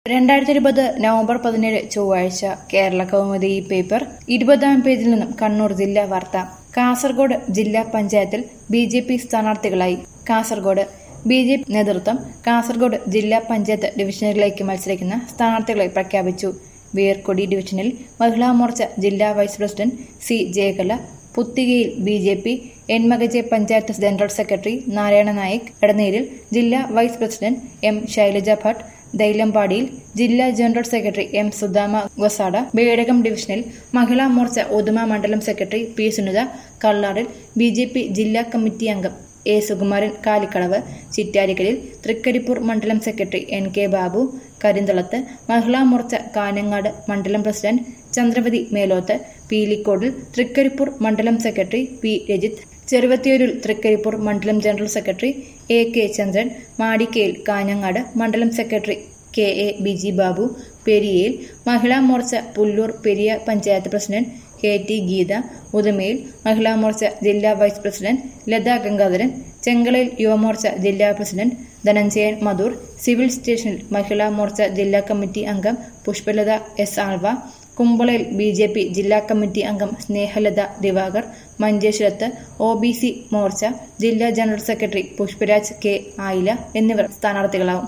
രണ്ടായിരത്തി ഇരുപത് നവംബർ പതിനേഴ് ചൊവ്വാഴ്ച കേരള കൗമുദി ഈ പേപ്പർ ഇരുപതാം പേജിൽ നിന്നും കണ്ണൂർ ജില്ലാ വാർത്ത കാസർഗോഡ് ജില്ലാ പഞ്ചായത്തിൽ ബി ജെ പി സ്ഥാനാർത്ഥികളായി കാസർഗോഡ് ബി ജെ പി നേതൃത്വം കാസർഗോഡ് ജില്ലാ പഞ്ചായത്ത് ഡിവിഷനുകളിലേക്ക് മത്സരിക്കുന്ന സ്ഥാനാർത്ഥികളെ പ്രഖ്യാപിച്ചു വീർക്കൊടി ഡിവിഷനിൽ മഹിളാ മോർച്ച ജില്ലാ വൈസ് പ്രസിഡന്റ് സി ജയകല പുത്തികയിൽ B J P Enmakaje panchayat general secretary Narayana Naik എടനീരിൽ ജില്ലാ vice president M Shailaja Bhat ദൈലമ്പാടിയിൽ ജില്ലാ general secretary M Sudama Gosada Bedakam ഡിവിഷനിൽ മഹിളാ മോർച്ച ഉദുമ മണ്ഡലം സെക്രട്ടറി പി സുനിത കള്ളാറിൽ ബി ജെ പി ജില്ലാ കമ്മിറ്റി അംഗം എ സുകുമാരൻ കാലിക്കടവ് ചിറ്റാരിക്കലിൽ തൃക്കരിപ്പൂർ മണ്ഡലം സെക്രട്ടറി എൻ കെ ബാബു കരിന്തളത്ത് മഹിളാ മോർച്ച കാനങ്ങാട് മണ്ഡലം പ്രസിഡന്റ് ചന്ദ്രവതി മേലോത്ത് പീലിക്കോടിൽ തൃക്കരിപ്പൂർ മണ്ഡലം സെക്രട്ടറി പി രജിത്ത് ചെറുവത്തിയൂരിൽ തൃക്കരിപ്പൂർ മണ്ഡലം general secretary A K Chandran മാടിക്കയിൽ കാഞ്ഞങ്ങാട് മണ്ഡലം secretary K A Biji Babu പെരിയയിൽ Mahila Morcha Pullur Periya panchayat president K T Geetha ഉദമയിൽ മഹിളാ മോർച്ച ജില്ലാ വൈസ് പ്രസിഡന്റ് ലത ഗംഗാധരൻ ചെങ്കളയിൽ യുവമോർച്ച ജില്ലാ പ്രസിഡന്റ് ധനഞ്ജയൻ മധൂർ സിവിൽ സ്റ്റേഷനിൽ മഹിളാ മോർച്ച ജില്ലാ കമ്മിറ്റി അംഗം പുഷ്പലത എസ് ആൾവ കുമ്പളയിൽ ബി ജെ പി ജില്ലാ കമ്മിറ്റി അംഗം സ്നേഹലത ദിവാകർ മഞ്ചേശ്വരത്ത് ഒ ബി സി മോർച്ച ജില്ലാ general secretary Pushparaj K Ayila എന്നിവർ സ്ഥാനാർത്ഥികളാവും